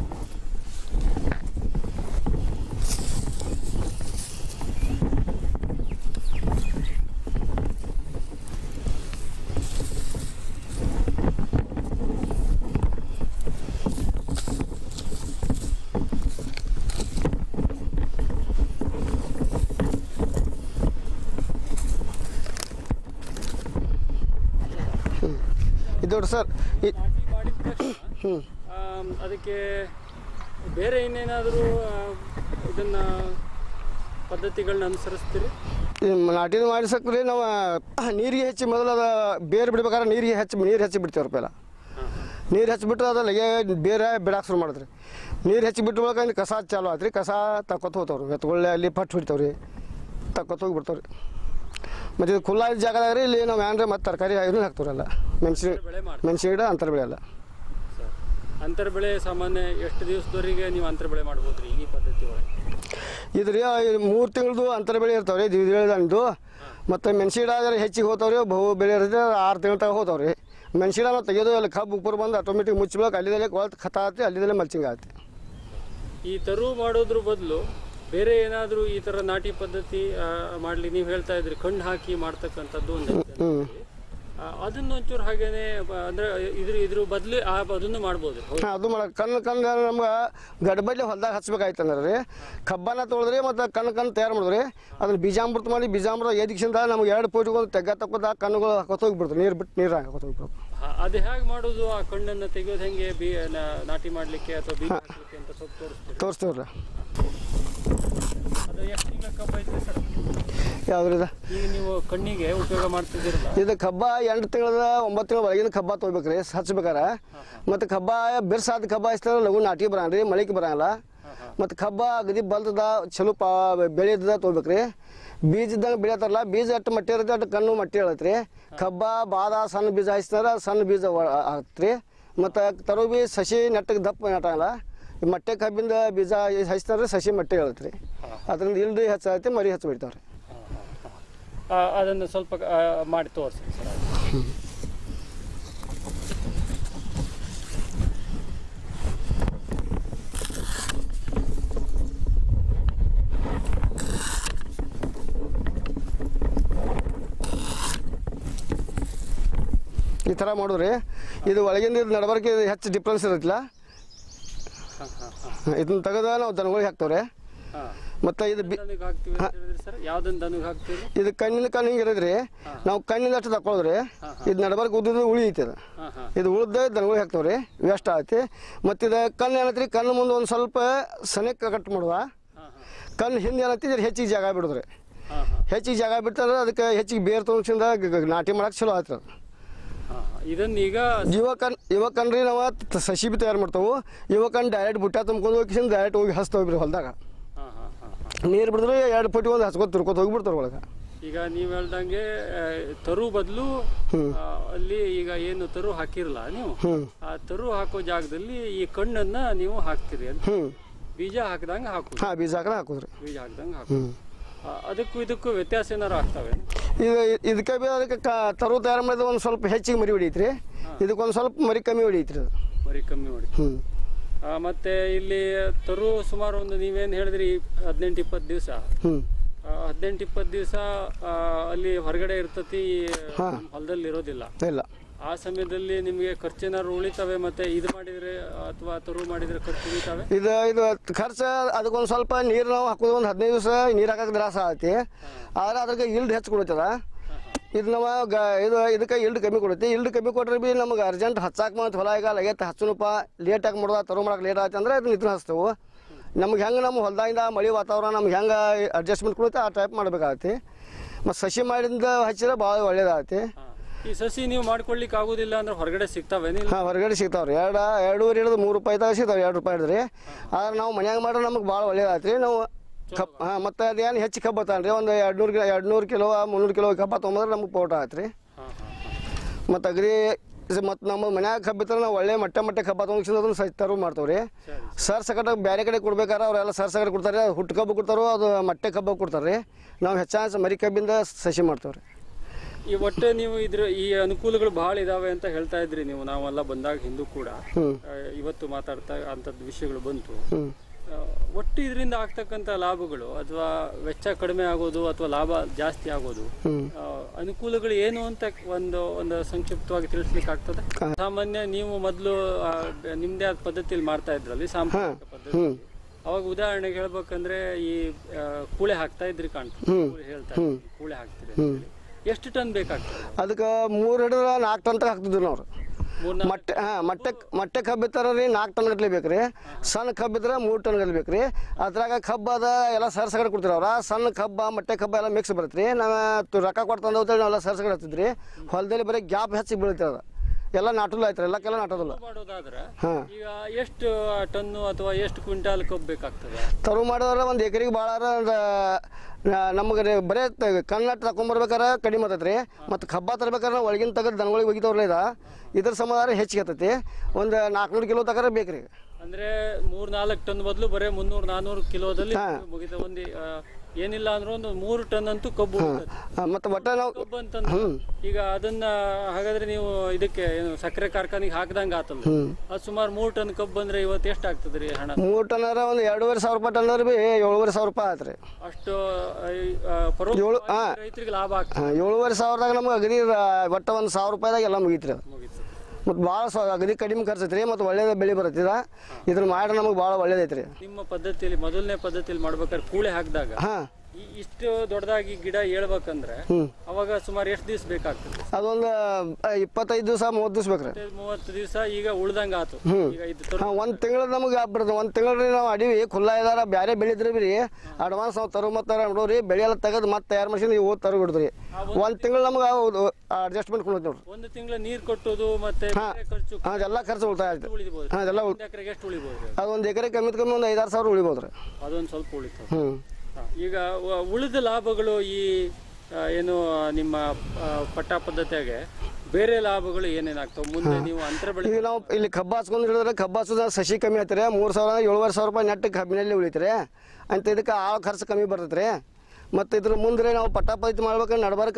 ಇದು ನೋಡಿ ಸರ್ ಈ ನಾಟಿ ಮಾಡಿದ ತಕ್ಷಣ ಹ್ಞೂ ಆಮ್, ಅದಕ್ಕೆ ಬೇರೆ ಇನ್ನೇನಾದರೂ ಇದನ್ನ ಪದ್ಧತಿಗಳನ್ನ ಅನುಸರಿಸ್ತೀರಿ ಈ ನಾಟಿನ ಮಾಡಿಸಕ್ರಿ ನಾವು ನೀರಿಗೆ ಹೆಚ್ಚಿ ಮೊದಲು ಅದು ಬೇರೆ ಬಿಡ್ಬೇಕಾದ್ರೆ ನೀರಿಗೆ ಹೆಚ್ಚಿ ನೀರು ಹೆಚ್ಚಿ ಬಿಡ್ತೇವೆ ಪೈಲ ಹಾಂ ನೀರು ಹೆಚ್ಚಿಬಿಟ್ಟು ಅದು ಲಗೆ ಬೇರೆ ಬಿಡಾಕ್ ಶುರು ಮಾಡಿದ್ರಿ ನೀರು ಹೆಚ್ಚಿ ಬಿಟ್ಟು ಬಳಿಕ ಇಲ್ಲಿ ಕಸ ಚಾಲು ಆತ್ರಿ ಕಸ ತಕ್ಕೊತ ಹೋಗ್ತಾವ್ರಿ ಎತ್ಕೊಳ್ಳೆ ಅಲ್ಲಿ ಪಟ್ಟು ಹೊಡಿತಾವ್ರಿ ತಕ್ಕೊತ ಹೋಗಿ ಬಿಡ್ತಾವ್ರಿ ಮತ್ತು ಇದು ಖುಲ್ಲಾ ಇದ್ದ ಜಾಗದಾಗ ರೀ ಇಲ್ಲಿ ನಾವು ಏನ್ರಿ ಮತ್ತು ತರಕಾರಿ ಇದನ್ನ ಹಾಕ್ತಾವ್ರಲ್ಲ ಮೆಣಸಿನ ಬೆಳೆ ಮಾಡ್ತೀವಿ ಮೆಣಸಿನ ಗಿಡ ಅಂತರ ಬೆಳೆ ಅಲ್ಲ ಸರ್ ಅಂತರ ಬೆಳೆ ಸಾಮಾನ್ಯ ಎಷ್ಟು ದಿವಸದವರೆಗೆ ನೀವು ಅಂತರ ಬೆಳೆ ಮಾಡ್ಬೋದ್ರಿ ಈ ಪದ್ಧತಿ ಒಳಗೆ ಇದ್ರಿ ಮೂರು ತಿಂಗಳದು ಅಂತರ ಬೆಳೆ ಇರ್ತಾವ್ರಿ ದ್ವಿದಳ ದಂಡು ಮತ್ತು ಮೆಣಸಿನ ಗಿಡ ಆದ್ರೆ ಹೆಚ್ಚಿಗೆ ಹೋಗ್ತಾವ್ರಿ ಬಹು ಬೆಳೆ ಇರುತ್ತೆ ಆರು ತಿಂಗಳ ತಗ ಹೋಗ್ತಾವ್ರಿ ಮೆಣಸಿನ ಗಿಡ ನಾವು ತೆಗೆಯೋದು ಅಲ್ಲಿ ಕಬ್ಬು ಉಪ್ಪರ್ ಬಂದು ಆಟೋಮೆಟಿಕ್ ಮುಚ್ಚಬೇಕು ಅಲ್ಲಿದಲ್ಲೇ ಕೊಳತು ಖತ ಆತಿ ಅಲ್ಲಿದಲ್ಲೇ ಮಲ್ಚಿಂಗ್ ಆತಿ ಈ ತರು ಮಾಡೋದ್ರ ಬದಲು ಬೇರೆ ಏನಾದರೂ ಈ ಥರ ನಾಟಿ ಪದ್ಧತಿ ಆ, ಮಾಡ್ಲಿ ನೀವು ಹೇಳ್ತಾ ಇದ್ರಿ ಕಣ್ಣು ಹಾಕಿ ಮಾಡ್ತಕ್ಕಂಥದ್ದು ಒಂದು ಐತೆ ಹ್ಞೂ ಆ, ಅದನ್ನ ಒಂಚೂರು ಹಾಗೇನೆ ಬ- ಅಂದ್ರೆ ಇದ್ರ ಇದ್ರ ಬದಲು ಆ ಅದನ್ನು ಮಾಡ್ಬೋದು ಹೌದು. ಹಾಂ ಅದು ಮಾಡಕ್ಕೆ ಕಣ್ಣು ಕಣ್ಣು ನಮ್ಗೆ ಗಡ್ಬಡ್ಲಿ ಹೊಲ್ದಾಗ ಹಚ್ಬೇಕಾಯ್ತು ಅಂದ್ರೆ ರೀ ಕಬ್ಬನ ತೊಳೆದ್ರಿ ಮತ್ತು ಕಣ್ಣು ಕಣ್ಣು ತಯಾರು ಮಾಡಿದ್ರಿ ಅದನ್ನ ಬೀಜಾಮೃತ ಮಾಡಿ ಬೀಜಾಮೃತ ಎದಕ್ಸಿಂದ ನಮ್ಗೆ ಎರಡು ಪೋಟಿಗೆ ಒಂದು ತೆಗ್ಗ ತಕ್ಕೋದ ಕಣ್ಣುಗಳು ಹಾಕೋತ ಹೋಗ್ಬಿಡ್ತು ನೀರು ಬಿಟ್ಟು ನೀರು ಹಾಕೋತ ಹೋಗ್ಬಿಡ್ತು ಹ- ಅದು ಹೇಗೆ ಮಾಡೋದು ಆ ಕಣ್ಣನ್ನು ತೆಗೆಯೋದು ಹೆಂಗೆ ಬೀ ನಾ- ನಾಟಿ ಮಾಡ್ಲಿಕ್ಕೆ ಅಥವಾ ಬೀಜ ಹಾಕ್ಲಿಕ್ಕೆ ಅಂತ ಸ್ವಲ್ಪ ತೋರಿಸ್ತೀರಿ ತೋರಿಸ್ತೀವ್ರಿ ಅದು ಎಷ್ಟು ಈಗ ಕಬ್ಬ ಐತ್ರಿ ಸರ್ ಯಾವ್ದ್ರಿದ ಈಗ ನೀವು ಕಣ್ಣಿಗೆ ಉಪಯೋಗ ಮಾಡ್ತಿದ್ದೀರಲ್ಲ ಇದು ಕಬ್ಬ ಎಂಟು ತಿಂಗಳ ಒಂಬತ್ತು ತಿಂಗಳ ಒಳಗಿನ ಕಬ್ಬ ತೊಗೋಬೇಕ್ರಿ ಹಚ್ಬೇಕಾರ ಮತ್ತು ಕಬ್ಬ ಬಿರ್ಸಾದ ಕಬ್ಬ ಹಚ್ತಾರೆ ಲಘು ನಾಟಿ ಬರಂಗಿಲ್ಲ ರೀ ಮಳಿಗೆ ಬರಂಗಿಲ್ಲ ಮತ್ತು ಕಬ್ಬ ಅಗದಿ ಬಲ್ತದ ಚಲೋ ಪಾ ಬೆಳೆದ ತೊಗೋಬೇಕ್ರಿ ಬೀಜದಾಗ ಬೆಳೆತಾರಲ್ಲ ಬೀಜ ಅಟ್ಟು ಮಟ್ಟಿ ಇರುತ್ತೆ ಅಟ್ಟು ಕಣ್ಣು ಮಟ್ಟಿ ಹೇಳತ್ರಿ ಕಬ್ಬ ಬಾದ ಸಣ್ಣ ಬೀಜ ಹಚ್ತಾರ ಸಣ್ಣ ಬೀಜ ಹಾಕ್ತ್ರಿ ಮತ್ತು ತರೋ ಬಿ ಸಸಿ ನೆಟ್ಟಗೆ ದಪ್ಪ ನೆಟ್ಟಂಗಿಲ್ಲ ಈ ಮಟ್ಟೆ ಕಬ್ಬಿಂದ ಬೀಜ ಹಚ್ತಾರೆ ಸಸಿ ಮಟ್ಟೆ ಹೇಳತ್ರಿ ಅದರಿಂದ ಇಲ್ರಿ ಹಚ್ಚತಿ ಮರಿ ಹಚ್ಚಿ ಬಿಡ್ತಾವ್ರಿ ಆ, ಅದನ್ನು ಸ್ವಲ್ಪ ಆ, ಮಾಡಿ ತೋರಿಸಿ ಸರ್ ಅದು. ಈ ಥರ ಮಾಡಿದ್ರಿ ಇದು ಒಳಗಿಂದ ಇದು ನಡಬರ್ಕೆ ಇದು ಹೆಚ್ಚು ಡಿಫ್ರೆನ್ಸ್ ಇರುತ್ತಲ್ಲ ಹ, ಹ, ಹ. ಇದನ್ನ ತೆಗೆದ ನಾವು ದನಗಳಿಗೆ ಹಾಕ್ತವ್ರೆ ಹ. ಮತ್ತು ಇದು ಬಿ ದನಗ್ ಹಾಕ್ತೀವಿ ಅಂತ ಹೇಳಿದ್ರಿ ಸರ್ ಯಾವ್ದನ್ನ ದನಗ್ ಹಾಕ್ತೀವಿ ಇದು ಕಣ್ಣಿನ ಕಣ್ಣು ಹಿಂಗೆ ಇರೋದ್ರಿ ನಾವು ಕಣ್ಣಿಂದ ಅಷ್ಟು ತಗೊಳದ್ರಿ ಇದು ನಡಬರ್ಕೆ ಉದ್ದಿದ್ದು ಉಳಿ ಐತಿ ಅದು ಹಾಂ ಹಾಂ ಇದು ಉಳ್ದ ದನಗಳಿಗೆ ಹಾಕ್ತವ್ರಿ ವೇಸ್ಟ್ ಆಗತ್ತೆ ಮತ್ತು ಇದು ಕಣ್ಣು ಏನತ್ರಿ ಕಣ್ಣು ಮುಂದೆ ಒಂದು ಸ್ವಲ್ಪ ಸನಕ್ಕೆ ಕಟ್ ಮಾಡುವ ಹಾಂ ಹಾಂ ಕಣ್ಣು ಹಿಂದೆ ಏನತ್ತಿ ಇದು ಹೆಚ್ಚಿಗೆ ಜಾಗ ಬಿಡಿದ್ರಿ ಹಾಂ ಹಾಂ ಹೆಚ್ಚಿಗೆ ಜಾಗ ಬಿಡ್ತಾರೆ ಅದಕ್ಕೆ ಹೆಚ್ಚಿಗೆ ಬೇರು ತೊಗೊಂಡ್ಸಿಂದ ನಾಟಿ ಮಾಡಕ್ಕೆ ಚಲೋ ಆಯ್ತು ಅದು ಹಾಂ ಇದನ್ನ ಈಗ ಯುವಕನ್ ಯುವಕನ್ರಿ ನಾವು ತ- ಸಸಿ ಬಿ ತಯಾರು ಮಾಡ್ತಾವು ಯುವಕನ್ ಡೈರೆಕ್ಟ್ ಬುಟ್ಟ ತುಂಬ್ಕೊಂಡು ಹೋಗಿ ಡೈರೆಕ್ಟ್ ಹೋಗಿ ಹಚ್ತಾವ್ ಬಿಡ್ರಿ ಹೊಲ್ದಾಗ ಹಾಂ ಹಾಂ ಹಾಂ ಹಾಂ ನೀರು ಬಿಡಿದ್ರೆ ಎರಡು ಪುಟ್ಟಿ ಒಂದು ಹಚ್ಕೊತ ತಿರ್ಕೊತ ಹೋಗ್ಬಿಡ್ತಾರ ಒಳಗೆ ಈಗ ನೀವು ಹೇಳ್ದಂಗೆ ಆ, ತರು ಬದಲು ಅಲ್ಲಿ ಈಗ ಏನು ತರು ಹಾಕಿರಲ್ಲ ನೀವು ಹ್ಞೂ ಆ ತರು ಹಾಕೋ ಜಾಗದಲ್ಲಿ ಈ ಕಣ್ಣನ್ನ ನೀವು ಹಾಕ್ತೀರಿ ಅಂತ ಹ್ಞೂ ಬೀಜ ಹಾಕಿದಂಗೆ ಹಾಕುದು ಹಾಂ ಬೀಜ ಹಾಕಿ ಹಾಕೋದ್ರಿ ಬೀಜ ಹಾಕಿದಂಗೆ ಹಾಕು ಹ್ಞೂ ಅದಕ್ಕೂ ಇದಕ್ಕೂ ವ್ಯತ್ಯಾಸ ಏನಾರು ಆಗ್ತವೆ ಇದು ಇದಕ್ಕೆ ಬಿ ಅದಕ್ಕೆ ಕ ತರು ತಯಾರು ಮಾಡಿದ ಒಂದು ಸ್ವಲ್ಪ ಹೆಚ್ಚಿಗೆ ಮರಿ ಹೊಡೀತ್ರಿ ಇದಕ್ಕೊಂದು ಸ್ವಲ್ಪ ಮರಿ ಕಮ್ಮಿ ಹೊಡೀತ್ರಿ ಅದು ಮರಿ ಕಮ್ಮಿ ಮಾಡಿ ಹ್ಞೂ ಆ, ಮತ್ತೆ ಇಲ್ಲಿ ತರು ಸುಮಾರು ಒಂದು ನೀವೇನು ಹೇಳಿದ್ರಿ ಹದಿನೆಂಟು ಇಪ್ಪತ್ತು ದಿವಸ ಹ್ಞೂ ಹದಿನೆಂಟು ಇಪ್ಪತ್ತು ದಿವಸ ಅಲ್ಲಿ ಹೊರಗಡೆ ಇರ್ತತಿ ನಮ್ಮ ಹೊಲದಲ್ಲಿ ಇರೋದಿಲ್ಲ ಇಲ್ಲ ಆ ಸಮಯದಲ್ಲಿ ನಿಮಗೆ ಖರ್ಚೇನಾದ್ರು ಉಳಿತವೆ ಮತ್ತೆ ಇದು ಮಾಡಿದ್ರೆ ಅಥವಾ ತರು ಮಾಡಿದ್ರೆ ಖರ್ಚು ಉಳಿತವೆ ಇದು ಇದು ಖರ್ಚು ಅದಕ್ಕೊಂದು ಸ್ವಲ್ಪ ನೀರು ನಾವು ಹಾಕೋದು ಒಂದು ಹದಿನೈದು ದಿವಸ ನೀರು ಹಾಕಕ್ಕೆ ತ್ರಾಸ ಆಗತ್ತೆ ಆದ್ರೆ ಅದಕ್ಕೆ ಇಲ್ಡ್ ಹೆಚ್ಚು ಕೊಡ್ತದ ಇದು ನಾವು ಗ ಇದು ಇದಕ್ಕೆ ಇಲ್ಡ್ ಕಮ್ಮಿ ಕೊಡುತ್ತೆ ಇಲ್ಡ್ ಕಮ್ಮಿ ಕೊಟ್ರೆ ಬಿ ನಮಗೆ ಅರ್ಜೆಂಟ್ ಹಚ್ಚಾಕ ಮತ್ತು ಹೊಲ ಈಗ ಲಗೇತ್ ಹಚ್ಚನಪ್ಪ ಲೇಟಾಗಿ ಮಾಡೋದ ತರು ಮಾಡಕ್ಕೆ ಲೇಟ್ ಆಯ್ತು ಅಂದ್ರೆ ಇದನ್ನ ಇದನ್ನ ಹಚ್ತೇವೆ ನಮ್ಗೆ ಹೆಂಗೆ ನಮ್ಮ ಹೊಲದಾಗಿಂದ ಮಳೆ ವಾತಾವರಣ ನಮ್ಗೆ ಹೆಂಗೆ ಅಡ್ಜಸ್ಟ್ಮೆಂಟ್ ಕೊಡುತ್ತೆ ಆ ಟೈಪ್ ಮಾಡಬೇಕಾಗತ್ತೆ ಮತ್ತು ಸಸಿ ಮಾಡಿಂದ ಹಚ್ಚಿದ್ರೆ ಭಾಳ ಒಳ್ಳೇದಾಗತ್ತೆ ಹಾ. ಈ ಸಸಿ ನೀವು ಮಾಡ್ಕೊಳ್ಲಿಕ್ಕೆ ಆಗುದಿಲ್ಲ ಅಂದ್ರೆ ಹೊರಗಡೆ ಸಿಗ್ತಾವೇನಿಲ್ಲ ಹಾಂ ಹೊರಗಡೆ ಸಿಗ್ತಾವ್ರಿ ಎರಡು ಎರಡೂವರೆ ಹಿಡಿದು ಮೂರು ರೂಪಾಯಿ ತಗ ಸಿಗ್ತಾವೆ ಎರಡು ರೂಪಾಯಿ ಹಿಡಿದ್ರಿ ಆದ್ರೆ ನಾವು ಮನ್ಯಾಗ ಮಾಡ್ರೆ ನಮಗೆ ಭಾಳ ಒಳ್ಳೇದಾಯ್ತು ರೀ ನಾವು ಕಪ್ ಹಾಂ ಮತ್ತು ಅದೇನು ಹೆಚ್ಚು ಕಬ್ಬು ತಾನ್ರಿ ಒಂದು ಎರಡು ನೂರು ಎರಡು ನೂರು ಕಿಲೋ ಮುನ್ನೂರು ಕಿಲೋ ಕಬ್ಬ ತೊಗೊಂಬಂದ್ರೆ ನಮಗೆ ಪೋಟ ಆಯ್ತು ರೀ ಹಾಂ ಹಾಂ ಮತ್ತು ಅಗ್ರಿ ಮತ್ತು ನಮ್ಮ ಮನ್ಯಾಗ ಕಬ್ಬು ಇತ್ತಂದ್ರೆ ನಾವು ಒಳ್ಳೆ ಮಟ್ಟೆ ಮಟ್ಟೆ ಕಬ್ಬ ತೊಗೊಂಡು ಅದನ್ನು ಸಹ ತರು ಮಾಡ್ತಾವೆ ರೀ ಸರಿ ಸರ್ ಸಕಟ ಬೇರೆ ಕಡೆ ಕೊಡ್ಬೇಕಾರೆ ಅವರೆಲ್ಲ ಸರ್ ಸಕಟ ಕೊಡ್ತಾರೆ ಹುಟ್ಟು ಕಬ್ಬು ಕೊಡ್ತಾರೋ ಅದು ಮಟ್ಟೆ ಕಬ್ಬು ಕೊಡ್ತಾರೆ ರೀ ನಾವು ಹೆಚ್ಚಾಗಿ ಮರಿ ಕಬ್ಬಿಂದ ಸಸಿ ಮಾಡ್ತೇವೆ ರೀ ಈ ಒಟ್ಟೆ ನೀವು ಇದ್ರ ಈ ಅನುಕೂಲಗಳು ಬಹಳ ಇದಾವೆ ಅಂತ ಹೇಳ್ತಾ ಇದ್ರಿ ನೀವು ನಾವೆಲ್ಲ ಬಂದಾಗ ಹಿಂದೂ ಕೂಡ ಹ್ಞೂ ಆ, ಇವತ್ತು ಮಾತಾಡ್ತಾ ಅಂಥದ್ದು ವಿಷಯಗಳು ಬಂತು ಹ್ಞೂ ಆ, ಒಟ್ಟು ಇದರಿಂದ ಆಗ್ತಕ್ಕಂಥ ಲಾಭಗಳು ಅಥವಾ ವೆಚ್ಚ ಕಡಿಮೆ ಆಗೋದು ಅಥವಾ ಲಾಭ ಜಾಸ್ತಿ ಆಗೋದು ಹ್ಞೂ ಆ, ಅನುಕೂಲಗಳು ಏನು ಅಂತ ಒಂದು ಒಂದು ಸಂಕ್ಷಿಪ್ತವಾಗಿ ತಿಳಿಸ್ಲಿಕ್ಕೆ ಆಗ್ತದೆ ಸಾಮಾನ್ಯ ನೀವು ಮೊದಲು ನಿಮ್ದೇ ಆದ ಪದ್ಧತಿಯಲ್ಲಿ ಮಾಡ್ತಾ ಇದ್ರಲ್ಲಿ ಸಾಂಪ್ರದಾಯಿಕ ಪದ್ಧತಿ ಅವಾಗ ಉದಾಹರಣೆಗೆ ಹೇಳ್ಬೇಕಂದ್ರೆ ಈ ಆ, ಕೂಳೆ ಹಾಕ್ತಾ ಇದ್ರಿ ಕಾಣ್ತದೆ ಕೂಳೆ ಹೇಳ್ತಾ ಇದ್ರಿ, ಕೂಳೆ ಹಾಕ್ತೀರಿ ಅಂತ ಹೇಳಿ. ಎಷ್ಟು ಟನ್ ಬೇಕಾಗ್ತದೆ ಅದಕ್ಕೆ ಮೂರು ಹಿಡಿದ್ರೆ ನಾಲ್ಕು ಟನ್ ತಗ ಹಾಕ್ತಿದ್ರು ನಾವು ಮೂರ್ನಾಲ್ಕು ಮೊಟ್ಟೆ ಹಾಂ ಮೊಟ್ಟೆ ಮೊಟ್ಟೆ ಕಬ್ಬು ಇತ್ತಾರ ರೀ ನಾಲ್ಕು ಟನ್ ಗಟ್ಲೆ ಬೇಕು ರೀ ಸಣ್ಣ ಕಬ್ಬು ಇದ್ರೆ ಮೂರು ಟನ್ ಗಟ್ಲೆ ಬೇಕು ರೀ ಅದ್ರಾಗ ಕಬ್ಬು ಅದ ಎಲ್ಲ ಸರ್ ಸಗಡೆ ಕೊಡ್ತೀರಿ ಅವ್ರ ಸಣ್ಣ ಕಬ್ಬ ಮೊಟ್ಟೆ ಕಬ್ಬ ಎಲ್ಲ ಮಿಕ್ಸ್ ಬರುತ್ತೆ ರೀ ನಾವು ತು- ರೊಕ್ಕ ಕೊಡ್ತಂದು ಹೋಗ್ತೇವೆ ನಾವೆಲ್ಲ ಸರ್ ಸಗಡೆ ಹತ್ತಿದ್ರಿ ಹೊಲದಲ್ಲಿ ಬರೀ ಗ್ಯಾಪ್ ಹೆಚ್ಚಿ ಬೀಳುತ್ತೆ ಅದು ಎಲ್ಲ ನಾಟುಲ್ಲ ಆಯ್ತು ಎಲ್ಲಕ್ಕೆಲ್ಲ ನಾಟೋದಿಲ್ಲ ಮಾಡೋದಾದ್ರೆ ಹಾಂ ಈಗ ಎಷ್ಟು ಟನ್ನು ಅಥವಾ ಎಷ್ಟು ಕ್ವಿಂಟಾಲ್ ಕಬ್ಬು ಬೇಕಾಗ್ತದೆ ತರು ಮಾಡಿದ್ರೆ ಒಂದು ಎಕರೆಗೆ ಭಾಳ ನಮಗೆ ಬರೇ ಕಣ್ಣಟ್ಟು ತಗೊಂಬರ್ಬೇಕಾರೆ ಕಡಿಮೆ ಆತೈತೆ ರೀ ಮತ್ತು ಕಬ್ಬ ತರ್ಬೇಕಾದ್ರೆ ಒಳಗಿನ ತೆಗೆದು ದನಗಳಿಗೆ ಒಗಿತವ್ರಲ್ಲ ಇದ ಇದ್ರ ಸಮಾಧಾನ ಹೆಚ್ಚಿಗೆ ಆತೈತಿ ಒಂದು ನಾಲ್ಕುನೂರು ಕಿಲೋ ತಗರ ಬೇಕು ರೀ ಅಂದ್ರೆ ಮೂರ್ ನಾಲ್ಕು ಟನ್ ಬದಲು ಬರೇ ಮುನ್ನೂರು ನಾನೂರು ಕಿಲೋದಲ್ಲಿ ಹಾ. ಮುಗಿದ ಒಂದು ಆ, ಏನಿಲ್ಲ ಅಂದ್ರೆ ಒಂದು ಮೂರು ಟನ್ ಅಂತೂ ಕಬ್ಬು ಉಳಿತದೆ. ಮತ್ತು ಒಟ್ಟ ನಾವು ಕಬ್ಬು ಅಂತಂದ್ರೆ ಈಗ ಅದನ್ನ ಹಾಗಾದ್ರೆ ನೀವು ಇದಕ್ಕೆ ಏನು ಸಕ್ಕರೆ ಕಾರ್ಖಾನೆಗೆ ಹಾಕ್ದಂಗ ಆತಲ್ಲ ಅದು ಸುಮಾರು ಮೂರು ಟನ್ ಕಬ್ಬು ಅಂದ್ರೆ ಇವತ್ತು ಎಷ್ಟು ಆಗ್ತದ್ರಿ ಹಣ ಮೂರು ಟನ್ ಅಂದ್ರೆ ಒಂದು ಎರಡೂವರೆ ಸಾವಿರ ರೂಪಾಯಿ ಟನ್ ಅಂದ್ರೆ ಭೀ ಏಳುವರೆ ಸಾವಿರ ರೂಪಾಯಿ ಆಯ್ತು ರೀ ಅಷ್ಟು ಆ, ಪರೋಕ್ಷವಾಗಿ ರೈತರಿಗೆ ಲಾಭ ಆಗ್ತದೆ ಹಾಂ ಏಳುವರೆ ಸಾವಿರದಾಗ ನಮ್ಗೆ ಅಗದಿ ರ- ಒಟ್ಟ ಒಂದು ಸಾವಿರ ರೂಪಾಯಿದಾಗ ಎಲ್ಲ ಮುಗೀತು ರೀ ಅದು ಮುಗೀತು ಮತ್ತು ಭಾಳ ಸ ಅಗದಿ ಕಡಿಮೆ ಖರ್ಚು ಐತ್ರಿ ಮತ್ತು ಒಳ್ಳೇದ ಬೆಳೆ ಬರ್ತದ ಇದನ್ನ ಮಾಡಿ ನಮಗೆ ಭಾಳ ಒಳ್ಳೇದೈತೆ ರೀ ನಿಮ್ಮ ಪದ್ಧತಿಯಲ್ಲಿ ಮೊದಲನೇ ಪದ್ಧತಿಯಲ್ಲಿ ಮಾಡ್ಬೇಕಾದ್ರೆ ಕೂಳೆ ಹಾಕಿದಾಗ ಹಾಂ ಈ ಇಷ್ಟು ದೊಡ್ಡದಾಗಿ ಗಿಡ ಏಳ್ಬೇಕಂದ್ರೆ ಹ್ಮ್. ಅವಾಗ ಸುಮಾರು ಎಷ್ಟು ದಿವಸ ಬೇಕಾಗ್ತದೆ ಅದೊಂದು ಆ, ಇಪ್ಪತ್ತೈದು ದಿವಸ ಮೂವತ್ತು ದಿವಸ ಬೇಕು ರೀ ಮತ್ತೆ ಮೂವತ್ತು ದಿವಸ ಈಗ ಉಳ್ದಂಗ ಆತು ಈಗ ಇದು ತೊರ್- ಹಾಂ ಒಂದು ತಿಂಗಳು ನಮಗೆ ಆಗ್ಬಿಡ್ತದೆ ಒಂದು ತಿಂಗಳು ರೀ ನಾವು ಅಡಿವಿ ಖುಲ್ಲ ಇದಾರ ಬೇರೆ ಬೆಳೆದ್ರಿ ಬಿ ರೀ ಅಡ್ವಾನ್ಸ್ ನಾವು ತರು ಮತ್ತು ನೋಡ್ರಿ ಬೆಳೆ ಎಲ್ಲ ತೆಗೆದು ಮತ್ತೆ ತಯಾರು ಮಷಿನ್ ಇವು ತರು ಬಿಡ್ದ್ರಿ ಒಂದು ತಿಂಗಳು ನಮ್ಗೆ ಅಡ್ಜಸ್ಟ್ಮೆಂಟ್ ಕೊಡ್ತೀವಿ ನೋಡ್ರಿ ಒಂದು ತಿಂಗಳ ನೀರ್ ಕಟ್ಟೋದು ಮತ್ತೆ ಬೇರೆ ಖರ್ಚು ಹಾಂ ಅದೆಲ್ಲ ಖರ್ಚು ಉಳಿತಾಯ ಆಯ್ತು ಉಳಿಬೋದು ಹಾಂ ಅದೆಲ್ಲ ಉಳ್ ಒಂದು ಎಕರೆಗೆ ಎಷ್ಟು ಉಳಿಬೋದು ಅದು ಒಂದು ಎಕರೆ ಕಮ್ಮಿ ಕಮ್ಮಿ ಒಂದು ಐದಾರು ಸಾವಿರ ಉಳಿಬೋದು ರೀ ಅದೊಂದು ಸ್ವಲ್ಪ ಉಳಿತದೆ ಹ್ಞೂ ಹಾ, ಈಗ ವ- ಉಳಿದ ಲಾಭಗಳು ಈ ಆ, ಏನು ನಿಮ್ಮ ಆ, ಪಟ್ಟ ಪದ್ಧತಿಯಾಗೆ ಬೇರೆ ಲಾಭಗಳು ಏನೇನಾಗ್ತವೆ ಮುಂದೆ ನೀವು ಅಂತರ ಬೆಳೆ ಈಗ ನಾವು ಇಲ್ಲಿ ಕಬ್ಬ ಹಚ್ಕೊಂಡು ಹಿಡಿದ್ರೆ ಕಬ್ಬ ಹಚ್ಚೋದು ಸಸಿ ಕಮ್ಮಿ ಆಯ್ತು ಮೂರು ಸಾವಿರ ಏಳುವರೆ ಸಾವಿರ ರೂಪಾಯಿ ನೆಟ್ ಕಬ್ಬಿನಲ್ಲಿ ಉಳಿತ್ರಿ ಅಂತ ಇದಕ್ಕೆ ಆಳು ಖರ್ಚು ಕಮ್ಮಿ ಬರ್ತೈತೆ ರೀ ಮತ್ತು ಇದ್ರ ಮುಂದೆ ನಾವು ಪಟ್ಟ ಪದ್ಧತಿ ಮಾಡ್ಬೇಕು ನಡ್ಬರ್ಕ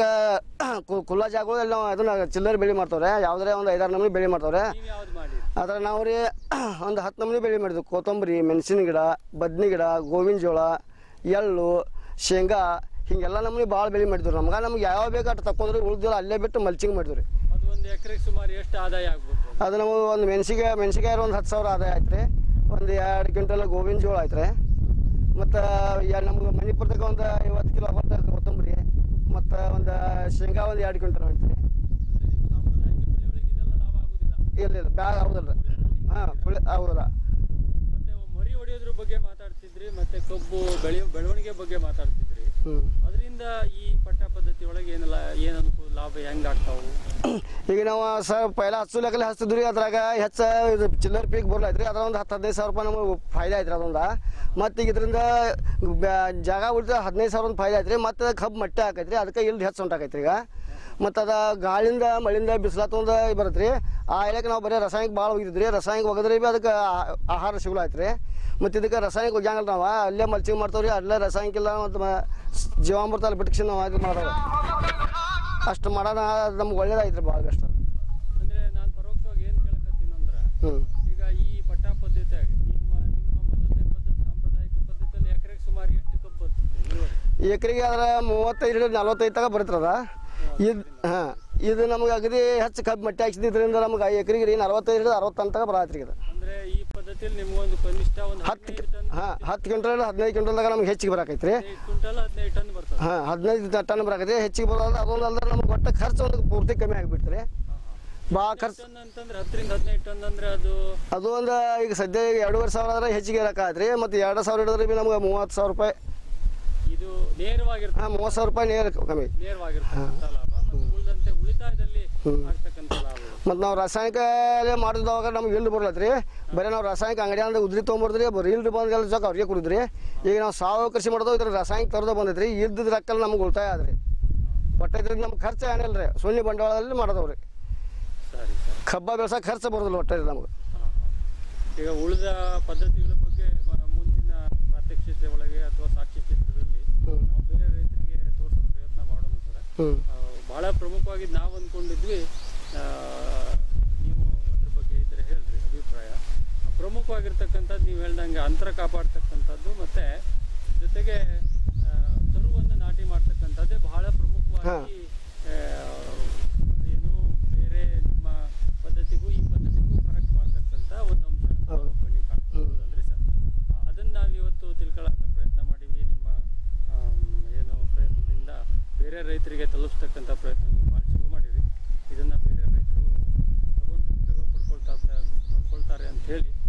ಕುಲ್ಲ ಜಾಗಗಳಲ್ಲಿ ನಾವು ಅದನ್ನ ಚಿಲ್ಲರೆ ಬೆಳೆ ಮಾಡ್ತಾವ್ರೆ ಯಾವುದೇ ಒಂದು ಐದಾರು ನಮೂನಿ ಬೆಳೆ ಮಾಡ್ತಾವ್ರೆ ನೀವು ಯಾವ್ದು ಮಾಡಿ ಅದ್ರ ನಾವು ರೀ ಒಂದು ಹತ್ತು ನಮೂನಿ ಬೆಳೆ ಮಾಡಿದ್ವಿ ಕೊತ್ತಂಬರಿ ಮೆಣಸಿನ ಗಿಡ ಬದ್ನಿ ಗಿಡ ಗೋವಿನ ಜೋಳ ಎಳ್ಳು ಶೇಂಗಾ ಹಿಂಗೆಲ್ಲ ನಮೂನಿ ಭಾಳ ಬೆಳೆ ಮಾಡಿದ್ವಿ ನಮ್ಗೆ ನಮ್ಗೆ ಯಾವ ಬೇಕು ಅಷ್ಟು ತಕೊಂಡ್ರಿ ಉಳ್ದಿಲ್ಲ ಅಲ್ಲೇ ಬಿಟ್ಟು ಮಲ್ಚಿಂಗ್ ಮಾಡಿದ್ವಿ ರೀ ಅದು ಒಂದು ಎಕರೆಗೆ ಸುಮಾರು ಎಷ್ಟು ಆದಾಯ ಆಗ್ಬೋದು ಅದು ನಮಗೆ ಒಂದು ಮೆಣಸಿಗೆ ಮೆಣಸಿಕಾಯಿ ಒಂದು ಹತ್ತು ಸಾವಿರ ಆದಾಯ ಆಯ್ತು ರೀ ಒಂದು ಎರಡು ಕ್ವಿಂಟಲ್ ಗೋವಿನ ಜೋಳ ಆಯ್ತು ರೀ ಮತ್ತು ನಮ್ಗೆ ಮಣಿಪುರದಾಗ ಒಂದು ಐವತ್ತು ಕಿಲೋ ಬರ್ತದೆ ಕೊತ್ತಂಬರಿ ಮತ್ತು ಒಂದು ಶೇಂಗಾ ಒಂದು ಎರಡು ಕ್ವಿಂಟಲ್ ಆಯ್ತು ರೀ ಅಂದ್ರೆ ನಿಮ್ಮ ಸಾಂಪ್ರದಾಯಿಕ ಬೆಳೆಗಳಿಗೆ ಇದೆಲ್ಲ ಲಾಭ ಆಗುದಿಲ್ಲ ಇಲ್ಲ ಇಲ್ಲ ಬ್ಯಾಗ್ ಹೌದಲ್ಲ ಹಾಂ ಬೆಳೆ ಹೌದಲ್ಲ ಮತ್ತೆ ಮರಿ ಹೊಡೆಯೋದ್ರ ಬಗ್ಗೆ ಮಾತಾಡ್ತಿದ್ರಿ ಮತ್ತೆ ಕಬ್ಬು ಬೆಳೆ ಬೆಳವಣಿಗೆ ಬಗ್ಗೆ ಮಾತಾಡ್ತಿದ್ರಿ ಹ್ಞೂ ಅದರಿಂದ ಈ ಪಟ್ಟ ಪದ್ಧತಿ ಒಳಗೆ ಏನೆಲ್ಲ ಏನು ಅನುಕೂಲ ಲಾಭ ಹೆಂಗ್ ಆಗ್ತಾವು ಈಗ ನಾವು ಸರ್ ಪೈಲ ಹಚ್ಚು ಲೆಕ್ಕಲೆ ಹಚ್ತಿದ್ವಿ ರೀ ಅದ್ರಾಗ ಹೆಚ್ಚ ಇದು ಚಿಲ್ಲರ್ ಪೀಕ್ ಬರ್ಲಾಯ್ತು ರೀ ಅದ್ರ ಒಂದು ಹತ್ತು ಹದಿನೈದು ಸಾವಿರ ರೂಪಾಯಿ ನಮಗೆ ಫಾಯ್ದೆ ಆಯ್ತು ರೀ ಅದೊಂದು ಮತ್ತು ಈಗ ಇದರಿಂದ ಬ್ಯಾ- ಜಾಗ ಉಳಿದ ಹದಿನೈದು ಸಾವಿರ ಒಂದು ಫಾಯ್ದೆ ಆಯ್ತು ರೀ ಮತ್ತು ಕಬ್ಬು ಮಟ್ಟೆ ಹಾಕೈತೆ ರೀ ಅದಕ್ಕೆ ಇಲ್ದು ಹೆಚ್ಚು ಉಂಟಾಕೈತೆ ಈಗ ಮತ್ತು ಅದ ಗಾಳಿಂದ ಮಳಿಂದ ಬಿಸಿಲಾತೊಂದ ಬರುತ್ತೆ ರೀ ಆ ಎಳೆಗೆ ನಾವು ಬರೀ ರಾಸಾಯನಿಕ ಭಾಳ ಒಗಿದ್ರಿ ರಾಸಾಯನಿಕ ಒಗದ್ರೆ ಭೀ ಅದಕ್ಕೆ ಆ- ಆಹಾರ ಸಿಗಲು ಆಯ್ತು ರೀ ಮತ್ತು ಇದಕ್ಕೆ ರಾಸಾಯನಿಕ ಒಗ್ಯಾಂಗಲ್ಲ ನಾವು ಅಲ್ಲೇ ಮಲ್ಚಿಂಗ್ ಮಾಡ್ತಾವ್ರಿ ಅಲ್ಲೇ ರಾಸಾಯನಿಕ ಇಲ್ಲ ಮತ್ತು ಮ- ಜೀವಾಮೃತ ಅಲ್ಲಿ ಬಿಟ್ಕಿಸಿ ನಾವು ಇದು ಮಾಡೋದು ಅಷ್ಟು ಮಾಡೋಣ ನಮ್ಗೆ ಒಳ್ಳೇದಾಯ್ತು ರೀ ಭಾಳ ಬೆಸ್ಟ್ ಅಂದ್ರೆ ನಾನು ಪರೋಕ್ಷವಾಗಿ ಏನ್ ಕೇಳಕತ್ತೀನಿ ಅಂದ್ರೆ ಹ್ಞೂ ಈಗ ಈ ಪಟ್ಟ ಪದ್ಧತಿಯಾಗಿ ನಿಮ್ಮ ನಿಮ್ಮ ಮೊದಲನೇ ಪದ್ಧತಿ ಸಾಂಪ್ರದಾಯಿಕ ಪದ್ಧತಿಯಲ್ಲಿ ಎಕರೆಗೆ ಸುಮಾರು ಎಷ್ಟು ಕಬ್ಬು ಬರ್ತದೆ ಇಳುವರಿ? ಎಕರೆಗೆ ಅದ್ರ ಮೂವತ್ತೈದು ಹಿಡಿದು ನಲ್ವತ್ತೈದು ತಗ ಬರ್ತದ ಇದು ಹಾಂ ಇದು ನಮ್ಗೆ ಅಗದಿ ಹೆಚ್ಚು ಕಬ್ಬು ಮಟ್ಟಿ ಹಾಕ್ಸಿದ್ರಿಂದ ನಮ್ಗೆ ಎಕರೆಗೆ ರೀ ನಲ್ವತ್ತೈದು ಹಿಡಿದು ಅರವತ್ತು ತನಕ ಬರತ್ರಿ ಇದು ಅಂದ್ರೆ ಈ ಪದ್ಧತಿಯಲ್ಲಿ ನಿಮ್ಗೊಂದು ಕನಿಷ್ಠ ಒಂದು ಹತ್ತು ಹದಿನೈದು ಟನ್ ಹಾಂ ಹತ್ತು ಕ್ವಿಂಟಲ್ ಹದಿನೈದು ಕ್ವಿಂಟಲ್ದಾಗ ನಮ್ಗೆ ಹೆಚ್ಚಿಗೆ ಬರಾಕೈತೆ ರೀ ಹದಿನೈದು ಕ್ವಿಂಟಲ್ ಹದಿನೈದು ಟನ್ ಬರ್ತದೆ ಹಾಂ ಹದಿನೈದು ಟನ್ ಬರಾಕೈತಿ ಹೆಚ್ಚಿಗೆ ಬರೋದು ಅದೊಂದು ಅಲ್ದ್ರೆ ನಮ್ಗೆ ಒಟ್ಟು ಖರ್ಚು ಒಂದು ಪೂರ್ತಿ ಕಮ್ಮಿ ಆಗಿಬಿಡ್ತಾರೆ ಭಾಳ ಖರ್ಚು ಟನ್ ಅಂತಂದ್ರೆ ಹತ್ತರಿಂದ ಹದಿನೈದು ಟನ್ ಅಂದ್ರೆ ಅದು ಅದು ಒಂದು ಈಗ ಸದ್ಯ ಈಗ ಎರಡೂವರೆ ಸಾವಿರ ಆದ್ರೆ ಹೆಚ್ಚಿಗೆ ಇರೋಕ್ಕಾದ್ರಿ ಮತ್ತು ಎರಡು ಸಾವಿರ ಹಿಡಿದ್ರೆ ಭೀ ನಮ್ಗೆ ಮೂವತ್ತು ಸಾವಿರ ರೂಪಾಯಿ ಇದು ನೇರವಾಗಿರ್ತದೆ ಹಾಂ ಮೂವತ್ತು ಸಾವಿರ ರೂಪಾಯಿ ನೇರ ಕಮ್ಮಿ ನೇರವಾಗಿರ್ತಕ್ಕಂಥ ಲಾಭ ಮತ್ತು ಉಳಿದಂತೆ ಉಳಿತಾಯದಲ್ಲಿ ಆಗ್ತಕ್ಕಂಥ ಲಾಭಗಳು ಮತ್ತು ನಾವು ರಾಸಾಯನಿಕ ಮಾಡಿದವಾಗ ನಮ್ಗೆ ಇಲ್ಡ್ ಬರ್ಲತ್ರಿ ಬರೀ ನಾವು ರಾಸಾಯನಿಕ ಅಂಗಡಿ ಅಂದ್ರೆ ಉದ್ರಿ ತೊಗೊಂಬರ್ದ್ರಿ ಬರೀ ಇಲ್ಡ್ ಬಂದೆಲ್ಲ ಜೊತೆ ಅವ್ರಿಗೆ ಕೊಡಿದ್ರಿ ಈಗ ನಾವು ಸಾವಯವ ಕೃಷಿ ಮಾಡೋದು ಇದ್ರ ರಾಸಾಯನಿಕ ತರೋದು ಬಂದೈತ್ರಿ ಇಲ್ದಿದ್ ರೊಕ್ಕಲ್ಲಿ ನಮ್ಗೆ ಉಳಿತಾಯ ಆದ್ರಿ ಒಟ್ಟು ಇದ್ರಿಂದ ನಮ್ಗೆ ಖರ್ಚು ಏನಿಲ್ಲ ರೀ ಸೊನ್ನೆ ಬಂಡವಾಳದಲ್ಲಿ ಮಾಡೋದವ್ರಿ ಸರಿ ಸರಿ ಕಬ್ಬ ಬೆಳ್ಸಕ್ಕೆ ಖರ್ಚು ಬರೋದಿಲ್ಲ ಒಟ್ಟು ನಮ್ಗೆ ಹಾ, ಹಾ. ಈಗ ಉಳಿದ ಪದ್ಧತಿಗಳ ಬಗ್ಗೆ ಮ- ಮುಂದಿನ ಪ್ರಾತ್ಯಕ್ಷಿತೆ ಒಳಗೆ ಅಥವಾ ಸಾಕ್ಷಿ ಚಿತ್ರದಲ್ಲಿ ಹ್ಮ್. ನಾವು ಬೇರೆ ರೈತರಿಗೆ ತೋರಿಸೋ ಪ್ರಯತ್ನ ಮಾಡೋಣ ಸರ್ ಹ್ಞೂ ಭಾಳ ಪ್ರಮುಖವಾಗಿ ನಾವು ಅಂದ್ಕೊಂಡಿದ್ವಿ ಆ, ನೀವು ಅದ್ರ ಬಗ್ಗೆ ಇದ್ರೆ ಹೇಳ್ರಿ ಅಭಿಪ್ರಾಯ ಪ್ರಮುಖವಾಗಿರ್ತಕ್ಕಂಥದ್ದು ನೀವು ಹೇಳ್ದಂಗೆ ಅಂತರ ಕಾಪಾಡ್ತಕ್ಕಂಥದ್ದು ಮತ್ತೆ ಜೊತೆಗೆ ಆ, ತರುವನ್ನು ನಾಟಿ ಮಾಡ್ತಕ್ಕಂಥದ್ದೇ ಬಹಳ ಪ್ರಮುಖವಾಗಿ ಆ, ಏನು ಬೇರೆ ನಿಮ್ಮ ಪದ್ಧತಿಗೂ ಈ ಪದ್ಧತಿಗೂ ಫರಕ್ ಮಾಡ್ತಕ್ಕಂಥ ಒಂದು ಅಂಶ ಅಂತ ಹೌದು. ಕಣ್ಣಿಗೆ ಕಾಣ್ತದೆ. ಹೌದಲ್ರಿ ಸರ್ ಅದನ್ನು ನಾವು ಇವತ್ತು ತಿಳ್ಕೊಳ್ಳೋಂಥ ಪ್ರಯತ್ನ ಮಾಡೀವಿ ನಿಮ್ಮ ಆಮ್, ಏನು ಪ್ರಯತ್ನದಿಂದ ಬೇರೆ ರೈತರಿಗೆ ತಲುಪಿಸ್ತಕ್ಕಂಥ ಪ್ರಯತ್ನ ನೀವು ಮಾಡಿ ಶುರು ಮಾಡಿರಿ ಇದನ್ನು ಬೇರೆ ರೈತರು ತಗೊಂಡು ಉಪಯೋಗ ಪಡ್ಕೊಳ್ತಾ ಪಡ್ಕೊಳ್ತಾರೆ ಅಂತ ಹೇಳಿ